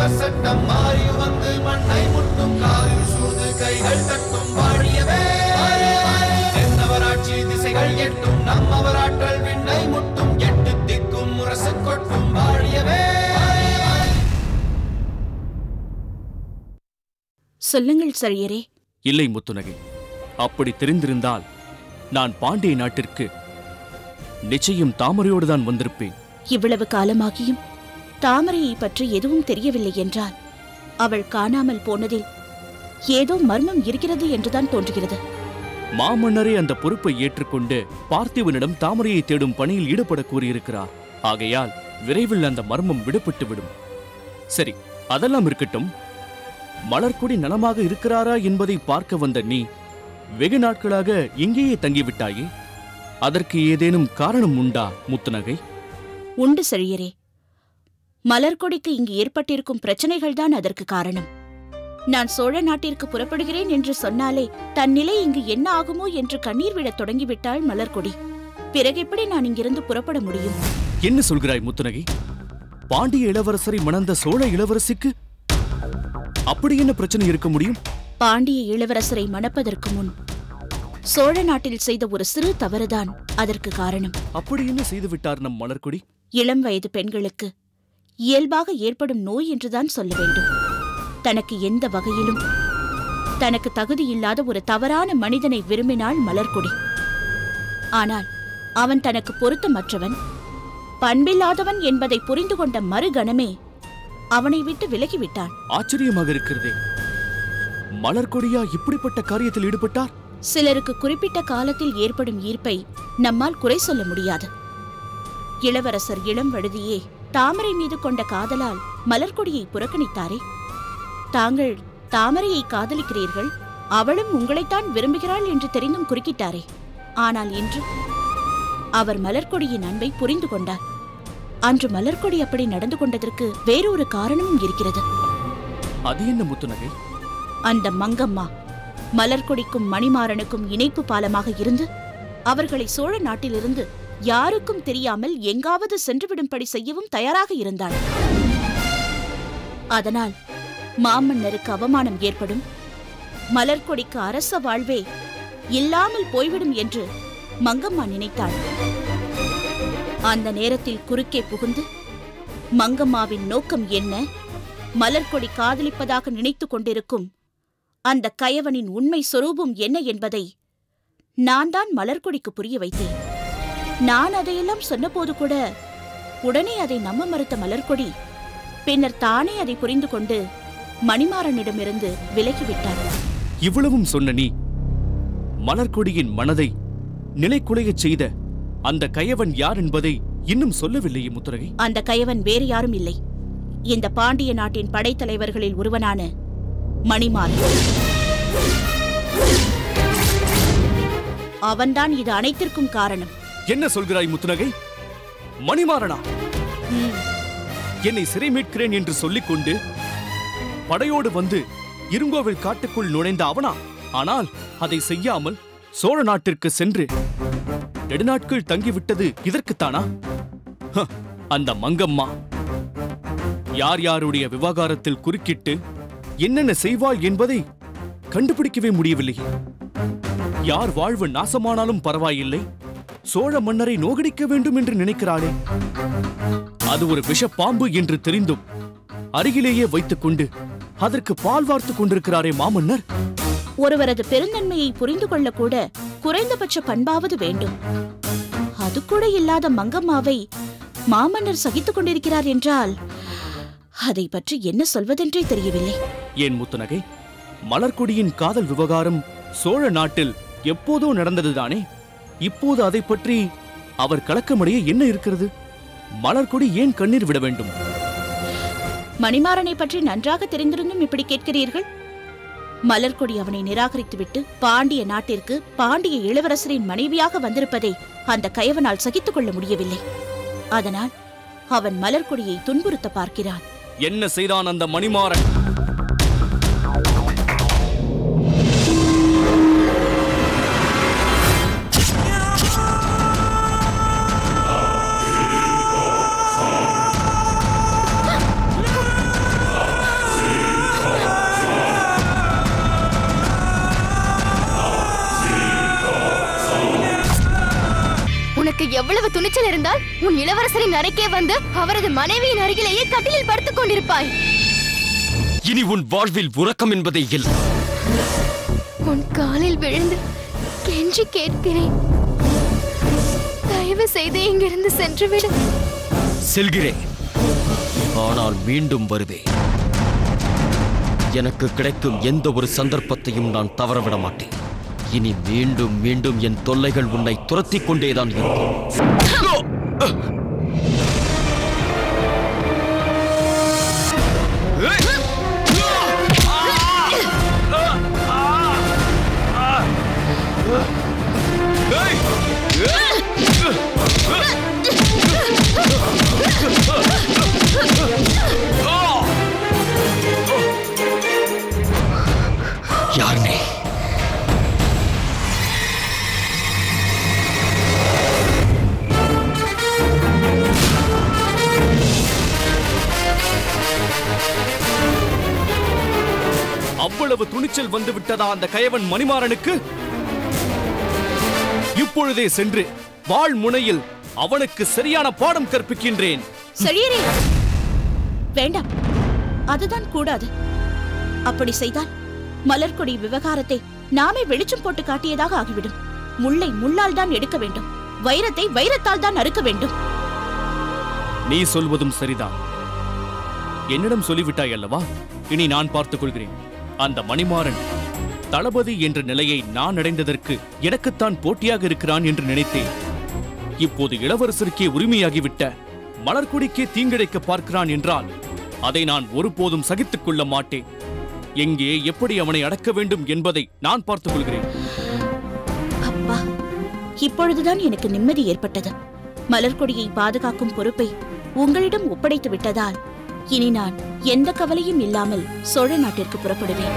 சட்டம் மாறி வந்து மண்ணை முட்டும் காலில் சூழ்ந்து கைகள் தட்டும் வாழியவே தென்னவராட்சி திசைகள் எட்டும் நம்மவராற்றல் விண்ணை முட்டும் எட்டு திக்கும் முரசு கொட்டும் வாழியவே சொல்லுங்கள் சரியரே இல்லை முத்துநகை அப்படி தெரிந்திருந்தால் நான் பாண்டிய நாட்டிற்கு நிச்சயம் தாமரையோடு தான் வந்திருப்பேன் இவ்வளவு காலமாகியும் தாமரையை பற்றி எதுவும் தெரியவில்லை என்றால் அவள் காணாமல் போனதில் ஏதோ மர்மம் இருக்கிறது என்றுதான் தோன்றுகிறது மாமன்னரே அந்த பொறுப்பை ஏற்றுக்கொண்டு பார்த்திபனிடம் தாமரையை தேடும் பணியில் ஈடுபட கூறியிருக்கிறார் ஆகையால் விரைவில் அந்த மர்மம் விடுபட்டு விடும் சரி அதெல்லாம் இருக்கட்டும் மலர்கொடி நலமாக இருக்கிறாரா என்பதை பார்க்க வந்த நீ வெகு நாட்களாக இங்கேயே தங்கிவிட்டாயே அதற்கு ஏதேனும் காரணம் உண்டா முத்துநகை உண்டு செழியரே மலர்கொடிக்கு இங்கு ஏற்பட்டிருக்கும் பிரச்சனைகள்தான் அதற்கு காரணம் நான் சோழ நாட்டிற்கு புறப்படுகிறேன் என்று சொன்னாலே தன் நிலை இங்கு என்ன ஆகுமோ என்று கண்ணீர் விடத் தொடங்கிவிட்டாள் மலர்கொடி பிறகு எப்படி நான் இங்கிருந்து புறப்பட முடியும் என்ன சொல்கிறாய் முத்துநகை பாண்டிய இளவரசரை மணந்த சோழ இளவரசிக்கு அப்படி என்ன பிரச்சனை இருக்க முடியும் பாண்டிய இளவரசரை மணப்பதற்கு முன் சோழ நாட்டில் செய்த ஒரு சிறு தவறுதான் அதற்கு காரணம் அப்படி என்ன செய்துவிட்டார் நம் மலர்கொடி இளம் வயது பெண்களுக்கு இயல்பாக ஏற்படும் நோய் என்றுதான் சொல்ல வேண்டும் தனக்கு எந்த வகையிலும் தனக்கு தகுதியில்லாத ஒரு தவறான மனிதனை விரும்பினாள் மலர்கொடி ஆனால் அவன் தனக்கு பொருத்தமற்றவன் பண்பில்லாதவன் என்பதை புரிந்து கொண்ட மறுகணமே அவனை விட்டு விலகிவிட்டான் ஆச்சரியமாக இருக்கிறதே மலர்கொடியா இப்படிப்பட்ட காரியத்தில் ஈடுபட்டார் சிலருக்கு குறிப்பிட்ட காலத்தில் ஏற்படும் ஈர்ப்பை நம்மால் குறை சொல்ல முடியாது இளவரசர் இளம் வழுதியே தாமரை மீது கொண்ட காதலால் மலர்கொடியை புறக்கணித்தாரே தாங்கள் தாமரையை காதலிக்கிறீர்கள் அவளும் உங்களைத்தான் விரும்புகிறாள் என்று தெரிந்தும் குறுக்கிட்டாரே ஆனால் இன்று அவர் மலர்கொடியின் அன்பை புரிந்து கொண்டார் அன்று மலர்கொடி அப்படி நடந்து கொண்டதற்கு வேறொரு காரணமும் இருக்கிறது அது என்ன முத்துநகை அந்த மங்கம்மா மலர்கொடிக்கும் மணிமாறனுக்கும் இணைப்பு பாலமாக இருந்து அவர்களை சோழ நாட்டிலிருந்து யாருக்கும் தெரியாமல் எங்காவது சென்றுவிடும்படி செய்யவும் தயாராக இருந்தாள் அதனால் மாமன்னருக்கு அவமானம் ஏற்படும் மலர்கொடிக்கு அரச வாழ்வே இல்லாமல் போய்விடும் என்று மங்கம்மா நினைத்தாள் அந்த நேரத்தில் குறுக்கே புகுந்து மங்கம்மாவின் நோக்கம் என்ன மலர்கொடி காதலிப்பதாக நினைத்துக் கொண்டிருக்கும் அந்த கயவனின் உண்மை சொரூபம் என்ன என்பதை நான் தான் மலர்கொடிக்கு புரிய வைத்தேன் நான் அதையெல்லாம் சொன்னபோது கூட உடனே அதை நம்ப மறுத்த மலர்கொடி பின்னர் தானே அதை புரிந்து கொண்டு மணிமாறனிடமிருந்து விலகிவிட்டார் இவ்வளவும் சொன்ன நீ மலர்கொடியின் மனதை நிலைக்குலையச் செய்த அந்த கயவன் யார் என்பதை இன்னும் சொல்லவில்லையே முத்துநகை அந்த கயவன் வேறு யாரும் இல்லை இந்த பாண்டிய நாட்டின் படைத்தலைவர்களில் ஒருவனான மணிமாறன் அவன்தான் இது அனைத்திற்கும் காரணம் என்ன சொல்கிறாய் முத்துநகை மணிமாறனா ம், என்னை சிறை மீட்கிறேன் என்று சொல்லிக்கொண்டு படையோடு வந்து இருங்கோவில் காட்டுக்குள் நுழைந்த அவனா ஆனால் அதை செய்யாமல் சோழ நாட்டிற்கு சென்று நெடுநாட்கள் தங்கிவிட்டது இதற்குத்தானா ஹ, அந்த மங்கம்மா யார் யாருடைய விவகாரத்தில் குறுக்கிட்டு என்னென்ன செய்வாள் என்பதை கண்டுபிடிக்கவே முடியவில்லையே யார் வாழ்வு நாசமானாலும் பரவாயில்லை சோழ மன்னரை நோகடிக்க வேண்டும் என்று நினைக்கிறாளே அது ஒரு விஷப்பாம்பு என்று தெரிந்தும் அருகிலேயே வைத்துக் கொண்டு அதற்கு பால் வார்த்துக் கொண்டிருக்கிறாரே மாமன்னர் ஒருவரது பெருந்தன்மையை புரிந்து கொள்ளக்கூட குறைந்தபட்ச பண்பாவது வேண்டும் அது கூட இல்லாத மங்கம்மாவை மாமன்னர் சகித்துக் கொண்டிருக்கிறார் என்றால் அதை பற்றி என்ன சொல்வதென்றே தெரியவில்லை ஏன் முத்துநகை மலர்கொடியின் காதல் விவகாரம் சோழ நாட்டில் எப்போதோ நடந்ததுதானே இப்போது அதை பற்றி அவர் கலக்கமடைய என்ன இருக்கிறது மலர்கொடி ஏன் கண்ணீர் விட வேண்டும் மணிமாறனை பற்றி நன்றாக தெரிந்திருந்தும் இப்படி கேட்கிறீர்கள் மலர்கொடி அவனை நிராகரித்துவிட்டு பாண்டிய நாட்டிற்கு பாண்டிய இளவரசரின் மனைவியாக வந்திருப்பதை அந்த கயவனால் சகித்துக் கொள்ள முடியவில்லை அதனால் அவன் மலர்கொடியை துன்புறுத்த பார்க்கிறான் என்ன செய்தான் அந்த மணிமாறன் எவ்வளவு துணிச்சல் இருந்தால் உன் இளவரசரின் அறைக்கே வந்து அவரது மனைவியின் அருகிலேயே கட்டிலில் படுத்துக் கொண்டிருப்பாய் இனி உன் வாழ்வில் உறக்கம் என்பதே இல்லை உன் காலில் விழுந்து கெஞ்சி கேட்கிறேன் தயவு செய்து இங்கிருந்து சென்றுவிடு செல்கிறேன் ஆனால் மீண்டும் வருவேன் எனக்கு கிடைக்கும் எந்த ஒரு சந்தர்ப்பத்தையும் நான் தவறவிட மாட்டேன் இனி மீண்டும் மீண்டும் என் தொல்லைகள் உன்னை துரத்திக் கொண்டேதான் இருக்கும் யார் நீ அவ்வளவு துணிச்சல் வந்து விட்டதா அந்த கயவன் மணிமாறனுக்கு இப்பொழுதே சென்று வாழ் முனையில் அவனுக்கு சரியான பாடம் கற்பிக்கின்றேன் செழியரே வேண்டாம் அதுதான் கூடாது அப்படி செய்தால் மலர்கொடி விவகாரத்தை நாமே வெளிச்சம் போட்டு காட்டியதாக ஆகிவிடும் முள்ளை முள்ளால் தான் எடுக்க வேண்டும் வைரத்தை வைரத்தால் தான் அறுக்க வேண்டும் நீ சொல்வதும் சரிதான் என்னிடம் சொல்லிவிட்டாய் அல்லவா இனி நான் பார்த்துக் கொள்கிறேன் அந்த மணிமாறன் தளபதி என்ற நிலையை நான் அடைந்ததற்கு எனக்குத்தான் போட்டியாக இருக்கிறான் என்று நினைத்தேன் இப்போது இளவரசருக்கே உரிமையாகிவிட்ட மலர்கொடிக்கே தீங்கிழைக்க பார்க்கிறான் என்றால் அதை நான் ஒருபோதும் சகித்துக் கொள்ள மாட்டேன் எங்கே எப்படி அவனை அடக்க வேண்டும் என்பதை நான் பார்த்துக் கொள்கிறேன் அப்பா இப்பொழுதுதான் எனக்கு நிம்மதி ஏற்பட்டது மலர்கொடியை பாதுகாக்கும் பொறுப்பை உங்களிடம் ஒப்படைத்து விட்டதால் இனி நான் எந்த கவலையும் இல்லாமல் சோழ நாட்டிற்கு புறப்படுவேன்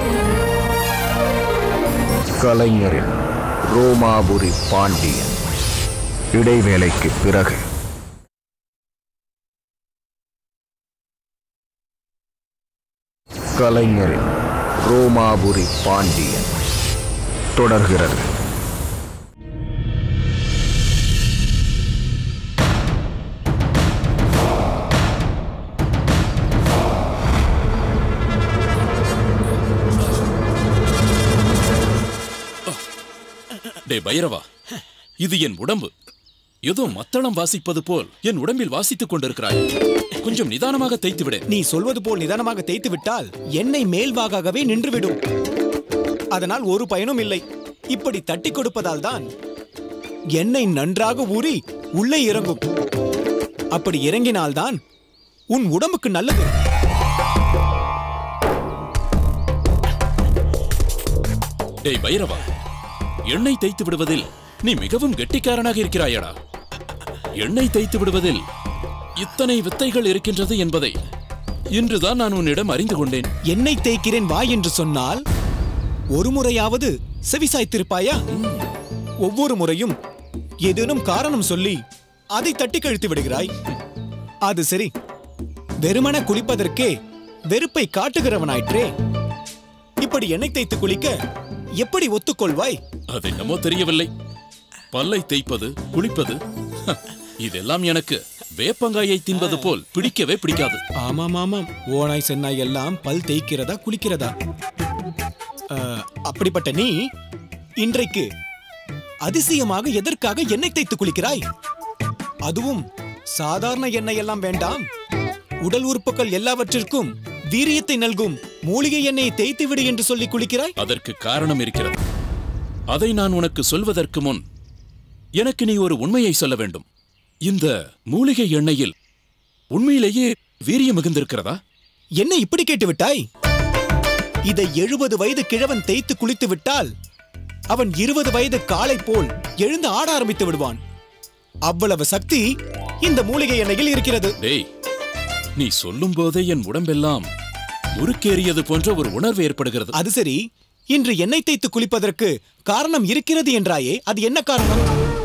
கலைஞரின் ரோமாபுரி பாண்டியன் இடைவேளைக்கு பிறகு கலைஞரின் ரோமாபுரி பாண்டியன் தொடர்கிறது டே பைரவா இது என் உடம்பு ஏதோ மத்தளம் வாசிப்பது போல் என் உடம்பில் வாசித்துக் கொண்டிருக்கிறாய் கொஞ்சம் நிதானமாக தேய்த்து விடு நீ சொல்வது போல் நிதானமாக தேய்த்து விட்டால் எண்ணெய் மேல்வாகாகவே நின்றுவிடும் அதனால் ஒரு பயனும் இல்லை இப்படி தட்டி கொடுப்பதால் தான் எண்ணெய் நன்றாக ஊறி உள்ளே இறங்கும் அப்படி இறங்கினால்தான் உன் உடம்புக்கு நல்லது டேய் பைரவா எண்ணெய் தேய்த்து விடுவதில் நீ மிகவும் கெட்டிக்காரனாக இருக்கிறாயடா எண்ணெய் தேய்த்து விடுவதில் இத்தனை வித்தைகள் இருக்கின்றது என்பதை இன்றுதான் நான் உன்னிடம் அறிந்து கொண்டேன் எண்ணெய் தேய்க்கிறேன் வா என்று சொன்னால் ஒரு முறையாவது செவிசாய்த்திருப்பாயா ஒவ்வொரு முறையும் ஏதேனும் காரணம் சொல்லி அதை தட்டி கழித்து விடுகிறாய் அது சரி வெறுமன குளிப்பதற்கே வெறுப்பை காட்டுகிறவனாயிற்றே இப்படி எண்ணெய் தேய்த்து குளிக்க எப்படி ஒத்துக்கொள்வாய் அது என்னமோ தெரியவில்லை பல்லை தேய்ப்பது குளிப்பது ஹ, இதெல்லாம் எனக்கு வேப்பங்காயை தின்பது போல் பிடிக்கவே பிடிக்காது ஆமாம் ஆமாம் ஓனாய் சென்னாய் எல்லாம் பல் தேய்க்கிறதா குளிக்கிறதா அஹ், அப்படிப்பட்ட நீ இன்றைக்கு அதிசயமாக எதற்காக எண்ணெய் தேய்த்து குளிக்கிறாய் அதுவும் சாதாரண எண்ணெய் எல்லாம் வேண்டாம் உடல் உறுப்புகள் எல்லாவற்றிற்கும் வீரியத்தை நல்கும் மூலிகை எண்ணெயை தேய்த்து விடு என்று சொல்லி குளிக்கிறாய் அதற்கு காரணம் இருக்கிறது அதை நான் உனக்கு சொல்வதற்கு முன் எனக்கு நீ ஒரு உண்மையை சொல்ல வேண்டும் இந்த மூலிகை எண்ணெயில் உண்மையிலேயே வீரியம் மிகுந்திருக்கிறதா என்ன இப்படி கேட்டு விட்டாய் இதை எழுபது வயது கிழவன் தேய்த்து குளித்து விட்டால் அவன் இருபது வயது காளை போல் எழுந்து ஆட ஆரம்பித்து விடுவான் அவ்வளவு சக்தி இந்த மூலிகை எண்ணெயில் இருக்கிறது டேய் நீ சொல்லும் போதே என் உடம்பெல்லாம் முறுக்கேறியது போன்ற ஒரு உணர்வு ஏற்படுகிறது அது சரி இன்று எண்ணெய் தேய்த்து குளிப்பதற்கு காரணம் இருக்கிறது என்றாயே அது என்ன காரணம்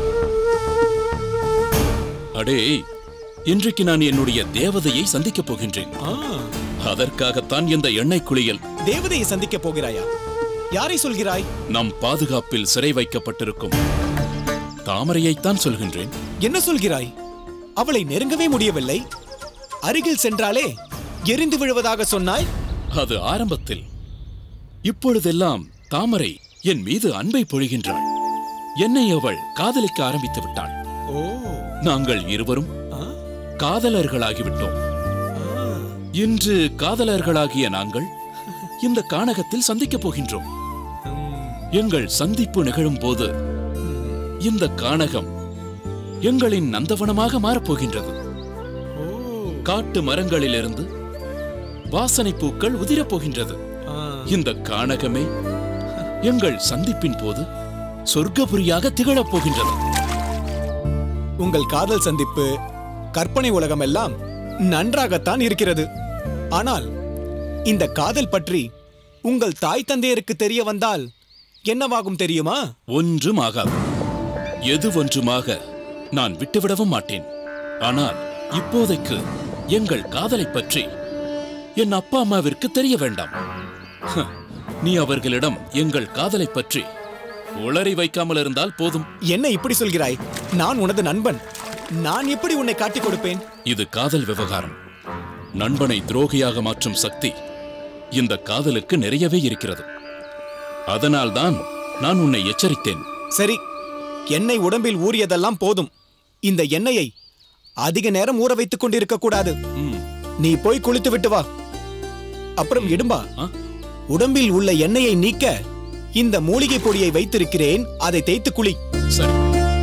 அடே இன்றைக்கு நான் என்னுடைய தேவதையை சந்திக்கப் போகின்றேன் ஆ, அதற்காகத்தான் இந்த எண்ணெய் குளியல் தேவதையை சந்திக்க போகிறாயா யாரை சொல்கிறாய் நம் பாதுகாப்பில் சிறை வைக்கப்பட்டிருக்கும் தாமரையைத்தான் சொல்கின்றேன் என்ன சொல்கிறாய் அவளை நெருங்கவே முடியவில்லை அருகில் சென்றாலே எரிந்து விழுவதாக சொன்னாய் அது ஆரம்பத்தில் இப்பொழுதெல்லாம் தாமரை என் மீது அன்பை பொழிகின்றாள் என்னை அவள் காதலிக்க ஆரம்பித்து விட்டாள் ஓ நாங்கள் இருவரும் ஆ, காதலர்களாகிவிட்டோம் இன்று காதலர்களாகிய நாங்கள் இந்த கானகத்தில் சந்திக்கப் போகின்றோம் எங்கள் சந்திப்பு நிகழும் போது இந்த கானகம் எங்களின் நந்தவனமாக மாறப்போகின்றது காட்டு மரங்களிலிருந்து வாசனை பூக்கள் உதிரப் போகின்றது ஆ. இந்த கானகமே எங்கள் சந்திப்பின் போது சொர்க்கபுரியாக திகழப் போகின்றது உங்கள் காதல் சந்திப்பு கற்பனை உலகம் எல்லாம் நன்றாகத்தான் இருக்கிறது ஆனால் இந்த காதல் பற்றி உங்கள் தாய் தந்தையருக்கு தெரிய வந்தால் என்னவாகும் தெரியுமா ஒன்றும் ஆகாது எது ஒன்றுமாக நான் விட்டுவிடவும் மாட்டேன் ஆனால் இப்போதைக்கு எங்கள் காதலைப் பற்றி என் அப்பா அம்மாவிற்கு தெரிய வேண்டாம் ஹ, நீ அவர்களிடம் எங்கள் காதலைப் பற்றி உளறி வைக்காமல் இருந்தால் போதும் என்ன இப்படி சொல்கிறாய் நான் உனது நண்பன் நான் எப்படி உன்னை காட்டிக் கொடுப்பேன் இது காதல் விவகாரம் நண்பனை துரோகியாக மாற்றும் சக்தி இந்த காதலுக்கு நிறையவே இருக்கிறது அதனால்தான் நான் உன்னை எச்சரித்தேன் சரி எண்ணெய் உடம்பில் ஊறியதெல்லாம் போதும் இந்த எண்ணெயை அதிக நேரம் ஊற வைத்துக் கொண்டிருக்க கூடாது ம், நீ போய் குளித்து விட்டு வா அப்புறம் இடும்பா ஆ? உடம்பில் உள்ள எண்ணெயை நீக்க இந்த மூலிகை பொடியை வைத்திருக்கிறேன் அதை தேய்த்து குளி சரி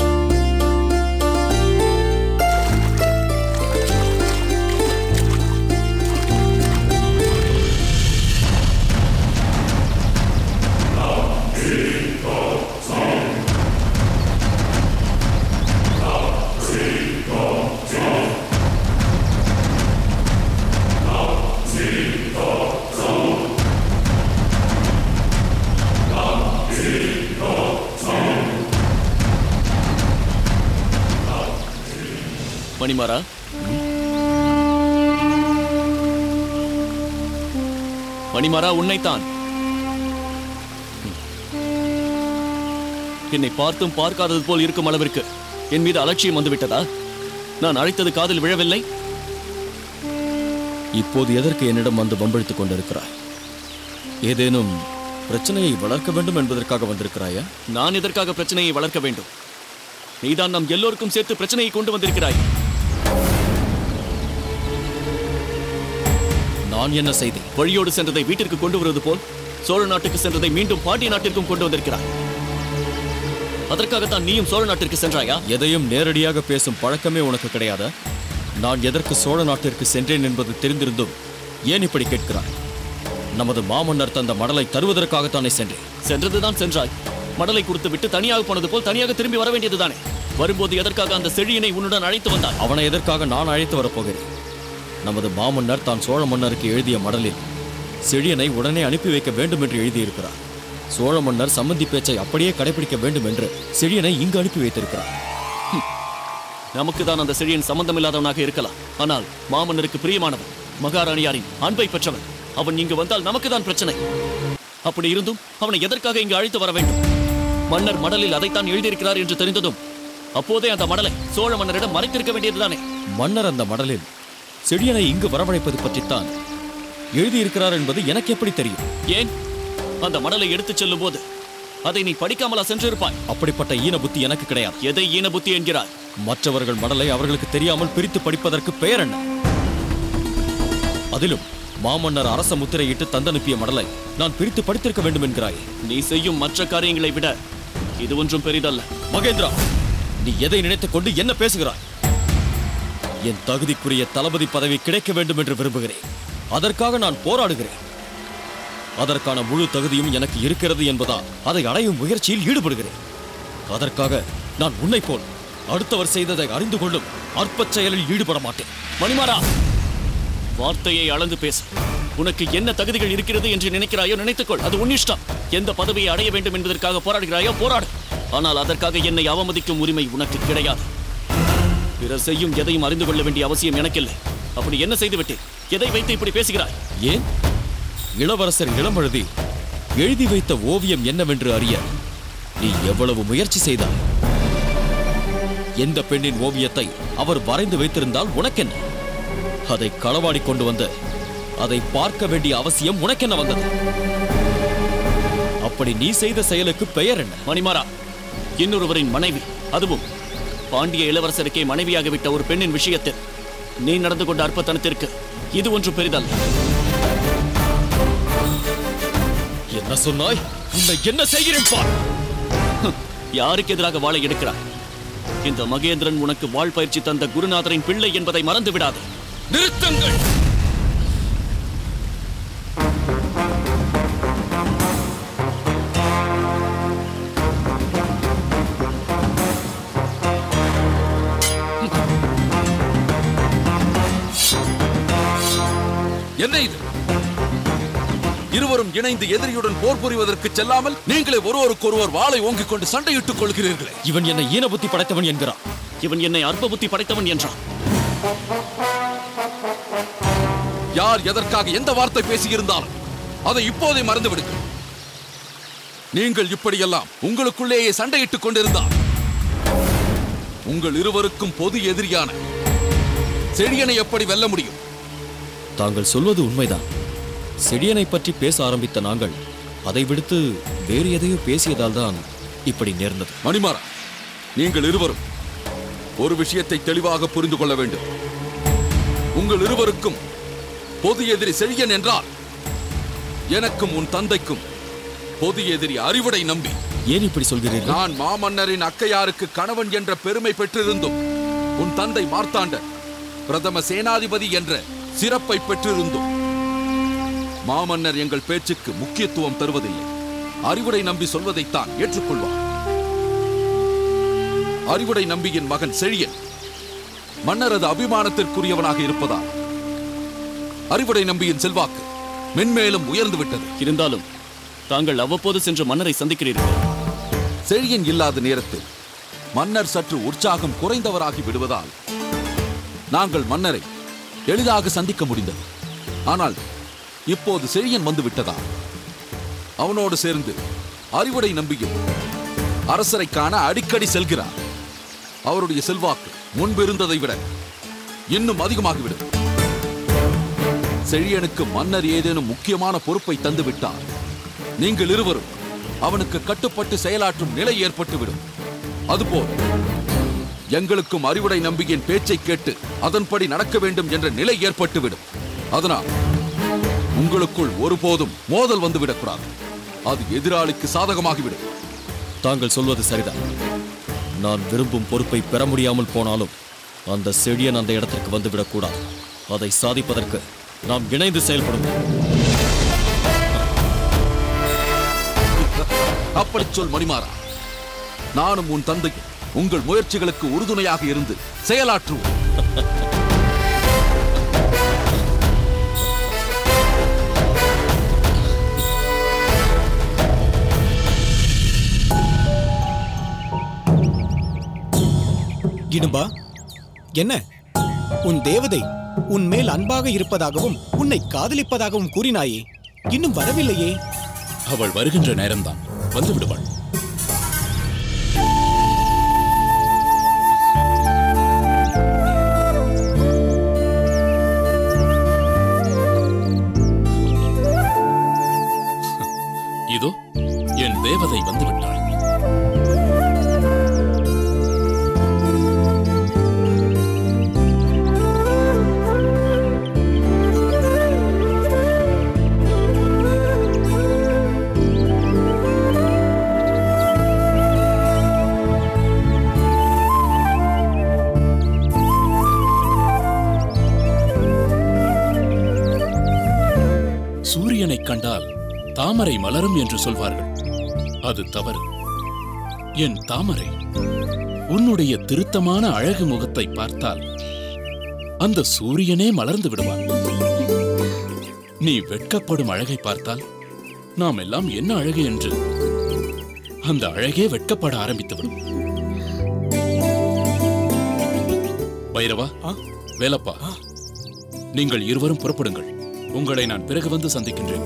மணிமாரா மணிமாரா உன்னைத்தான் என்னை பார்த்தும் பார்க்காதது போல் இருக்கும் அளவிற்கு என் மீது அலட்சியம் வந்துவிட்டதா நான் அழைத்தது காதில் விழவில்லை இப்போது எதற்கு என்னிடம் வந்து வம்பிழுத்துக் கொண்டிருக்கிறாய் ஏதேனும் பிரச்சனையை வளர்க்க வேண்டும் என்பதற்காக வந்திருக்கிறாயா நான் எதற்காக பிரச்சனையை வளர்க்க வேண்டும் நீதான் நம் எல்லோருக்கும் சேர்த்து பிரச்சனையை கொண்டு வந்திருக்கிறாய் நான் என்ன செய்தேன் வழியோடு சென்றதை வீட்டிற்கு கொண்டு வருவது போல் சோழ நாட்டுக்கு சென்றதை மீண்டும் பாண்டிய நாட்டிற்கும் கொண்டு வந்திருக்கிறாய் அதற்காகத்தான் நீயும் சோழ நாட்டிற்கு சென்றாயா எதையும் நேரடியாக பேசும் பழக்கமே உனக்கு கிடையாதா நான் எதற்கு சோழ நாட்டிற்கு சென்றேன் என்பது தெரிந்திருந்தும் ஏன் இப்படி கேட்கிறாய் நமது மாமன்னர் தந்த மடலை தருவதற்காகத்தானே சென்றேன் சென்றதுதான் சென்றாய் மடலை கொடுத்து விட்டு தனியாக போனது போல் தனியாக திரும்பி வர வேண்டியதுதானே வரும்போது எதற்காக அந்த செழியனை உன்னுடன் அழைத்து வந்தாய் அவனை எதற்காக நான் அழைத்து வரப்போகிறேன் நமது மாமன்னர் தான் சோழ மன்னருக்கு எழுதிய மடலில் செழியனை உடனே அனுப்பி வைக்க வேண்டும் என்று எழுதியிருக்கிறார் சோழ மன்னர் சம்மந்தி பேச்சை அப்படியே கடைபிடிக்க வேண்டும் என்று செழியனை இங்கு அனுப்பி வைத்திருக்கிறார் நமக்கு தான் அந்த செழியன் சம்பந்தமில்லாதவனாக இருக்கலாம் ஆனால் மாமன்னருக்கு பிரியமானவன் மகாராணியாரின் அன்பை பெற்றவன் அவன் இங்கு வந்தால் நமக்கு தான் பிரச்சனை அப்படி இருந்தும் அவனை எதற்காக இங்கு அழைத்து வர வேண்டும் மன்னர் மடலில் அதைத்தான் எழுதியிருக்கிறார் என்று தெரிந்ததும் அப்போதே அந்த மடலை சோழ மன்னரிடம் மறைத்திருக்க வேண்டியதுதானே மன்னர் அந்த மடலில் செடியனை இங்கு வரவழைப்பது பற்றித்தான் எழுதியிருக்கிறார் என்பது எனக்கு எப்படி தெரியும் ஏன் அந்த மடலை எடுத்துச் செல்லும் போது அதை நீ படிக்காமலா சென்றிருப்பாய் அப்படிப்பட்ட ஈன புத்தி எனக்கு கிடையாது எதை ஈன புத்தி என்கிறாய் மற்றவர்கள் மடலை அவர்களுக்கு தெரியாமல் பிரித்து படிப்பதற்கு பெயர் என்ன அதிலும் மாமன்னர் அரச முத்திரையிட்டு தந்தனுப்பிய மடலை நான் பிரித்து படித்திருக்க வேண்டும் என்கிறாய் நீ செய்யும் மற்ற காரியங்களை விட இது ஒன்றும் பெரிதல்ல மகேந்திரா நீ எதை நினைத்துக் கொண்டு என்ன பேசுகிறாய் என் தகுதிக்குரிய தளபதி பதவி கிடைக்க வேண்டும் என்று விரும்புகிறேன் அதற்காக நான் போராடுகிறேன் அதற்கான முழு தகுதியும் எனக்கு இருக்கிறது என்பதால் அதை அடையும் முயற்சியில் ஈடுபடுகிறேன் அதற்காக நான் உன்னை போல் அடுத்தவர் செய்ததை அறிந்து கொள்ளும் அற்பச் செயலில் ஈடுபட மாட்டேன் மணிமாரா வார்த்தையை அளந்து பேசு உனக்கு என்ன தகுதிகள் இருக்கிறது என்று நினைக்கிறாயோ நினைத்துக்கொள் அது உன் இஷ்டம் எந்த பதவியை அடைய வேண்டும் என்பதற்காக போராடுகிறாயோ போராடு ஆனால் அதற்காக என்னை அவமதிக்கும் உரிமை உனக்கு கிடையாது பிறர் செய்யும் எதையும் அறிந்து கொள்ள வேண்டிய அவசியம் எனக்கில்லை அப்படி என்ன செய்து விட்டேன் எதை வைத்து இப்படி பேசுகிறாய் ஏன் இளவரசர் இளமழுதி எழுதி வைத்த ஓவியம் என்னவென்று அறிய நீ எவ்வளவு முயற்சி செய்தாய் எந்த பெண்ணின் ஓவியத்தை அவர் வரைந்து வைத்திருந்தால் உனக்கென்ன அதை களவாடி கொண்டு வந்து அதை பார்க்க வேண்டிய அவசியம் உனக்கென்ன வந்தது அப்படி நீ செய்த செயலுக்கு பெயர் என்ன மணிமாரா இன்னொருவரின் மனைவி அதுவும் பாண்டிய இளவரசருக்கே மனைவியாகிவிட்ட ஒரு பெண்ணின் விஷயத்தில் நீ நடந்து கொண்ட அற்பத்தனத்திற்கு இது ஒன்று பெரிதல்ல என்ன சொன்னாய் உன்னை என்ன செய்கிறேன் பார் யாருக்கு எதிராக வாழை எடுக்கிறாய் இந்த மகேந்திரன் உனக்கு வாழ் பயிற்சி தந்த குருநாதரின் பிள்ளை என்பதை மறந்து விடாதே நிறுத்துங்கள் என்ன இது இருவரும் இணைந்து எதிரியுடன் போர் புரிவதற்கு செல்லாமல் நீங்களே ஒருவருக்கொருவர் வாளை ஓங்கிக் கொண்டு சண்டையிட்டுக் கொள்கிறீர்களே இவன் என்னை ஈன புத்தி படைத்தவன் என்கிறான் இவன் என்னை அற்ப புத்தி படைத்தவன் என்றான் யார் எதற்காக எந்த வார்த்தை பேசியிருந்தாலும் அதை இப்போதே மறந்து விடுங்கள் நீங்கள் இப்படியெல்லாம் உங்களுக்குள்ளேயே சண்டையிட்டுக் கொண்டிருந்தால் உங்கள் இருவருக்கும் பொது எதிரியான செழியனை எப்படி வெல்ல முடியும் தாங்கள் சொல்வது உண்மைதான் செடியனை பற்றி பேச ஆரம்பித்த நாங்கள் அதை விடுத்து வேறு எதையோ பேசியதால் தான் இப்படி நேர்ந்தது மணிமாறா நீங்கள் இருவரும் ஒரு விஷயத்தை தெளிவாக புரிந்து கொள்ள வேண்டும் உங்கள் இருவருக்கும் பொது எதிரி செழியன் என்றால் எனக்கும் உன் தந்தைக்கும் பொது எதிரி அறிவுடை நம்பி ஏன் இப்படி சொல்கிறீர்கள் நான் மாமன்னரின் அக்கையாருக்கு கணவன் என்ற பெருமை பெற்றிருந்தும் உன் தந்தை மார்த்தாண்டன் பிரதம சேனாதிபதி என்ற சிறப்பை பெற்றிருந்தும் மாமன்னர் எங்கள் பேச்சுக்கு முக்கியத்துவம் தருவதில்லை அறிவுடை நம்பி சொல்வதைத்தான் ஏற்றுக்கொள்வார் அறிவுடை நம்பியின் மகன் செழியன் மன்னரது அபிமானத்திற்குரியவனாக இருப்பதால் அறிவுடை நம்பியின் செல்வாக்கு மென்மேலும் உயர்ந்து விட்டது இருந்தாலும் தாங்கள் அவ்வப்போது சென்று மன்னரை சந்திக்கிறீர்கள் செழியன் இல்லாத நேரத்தில் மன்னர் சற்று உற்சாகம் குறைந்தவராகி விடுவதால் நாங்கள் மன்னரை எளிதாக சந்திக்க முடிந்தது ஆனால் இப்போது செழியன் வந்து விட்டதால் அவனோடு சேர்ந்து அறிவுடை நம்பியும் அரசரை காண அடிக்கடி செல்கிறார் அவருடைய செல்வாக்கு முன்பு இருந்ததை விட இன்னும் அதிகமாகிவிடும் செழியனுக்கு மன்னர் ஏதேனும் முக்கியமான பொறுப்பை தந்து விட்டார் நீங்கள் இருவரும் அவனுக்கு கட்டுப்பட்டு செயலாற்றும் நிலை ஏற்பட்டுவிடும் அதுபோல் எங்களுக்கும் அறிவுடை நம்பியின் பேச்சை கேட்டு அதன்படி நடக்க வேண்டும் என்ற நிலை ஏற்பட்டுவிடும் அதனால் உங்களுக்குள் ஒருபோதும் மோதல் வந்துவிடக்கூடாது அது எதிராளிக்கு சாதகமாகிவிடும் தாங்கள் சொல்வது சரிதான் நான் விரும்பும் பொறுப்பை பெற முடியாமல் போனாலும் அந்த செடியன் அந்த இடத்திற்கு வந்துவிடக்கூடாது அதை சாதிப்பதற்கு நாம் இணைந்து செயல்படுவோம் அப்படி சொல் மணிமாறா நானும் உன் தந்தையும் உங்கள் முயற்சிகளுக்கு உறுதுணையாக இருந்து செயலாற்றுவோம் இடும்பா என்ன உன் தேவதை உன் மேல் அன்பாக இருப்பதாகவும் உன்னை காதலிப்பதாகவும் கூறினாயே இன்னும் வரவில்லையே அவள் வருகின்ற நேரம்தான் வந்து விடுவாள் இதோ என் தேவதை வந்து விட்டாள் சூரியனைக் கண்டால் தாமரை மலரும் என்று சொல்வார்கள் அது தவறு என் தாமரை உன்னுடைய திருத்தமான அழகு முகத்தை பார்த்தால் அந்த சூரியனே மலர்ந்து விடுவான் நீ வெட்கப்படும் அழகை பார்த்தால் நாம் எல்லாம் என்ன அழகு என்று அந்த அழகே வெட்கப்பட ஆரம்பித்துவிடும் பைரவா ஆ? வேலப்பா நீங்கள் இருவரும் புறப்படுங்கள் உங்களை நான் பிறகு வந்து சந்திக்கின்றேன்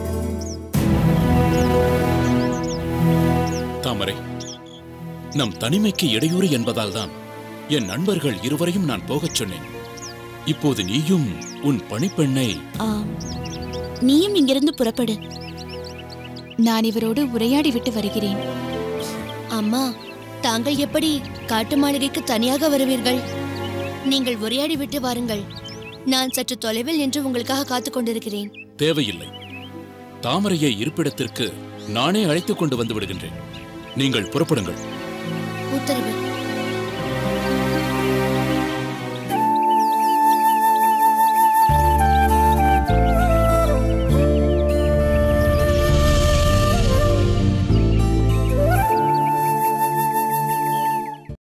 தாமரை நம் தனிமைக்கு இடையூறு என்பதால் தான் என் நண்பர்கள் இருவரையும் நான் போகச் சொன்னேன் இப்போது நீயும் உன் பணிப்பெண்ணை ஆம் நீயும் இங்கிருந்து புறப்படு நான் இவரோடு உரையாடி விட்டு வருகிறேன் அம்மா தாங்கள் எப்படி காட்டு மாளிகைக்கு தனியாக வருவீர்கள் நீங்கள் உரையாடி விட்டு வாருங்கள் நான் சற்று தொலைவில் நின்று உங்களுக்காக காத்துக் கொண்டிருக்கிறேன் தேவையில்லை தாமரையை இருப்பிடத்திற்கு நானே அழைத்துக் கொண்டு வந்து விடுகின்றேன் நீங்கள் புறப்படுங்கள் உத்தரவு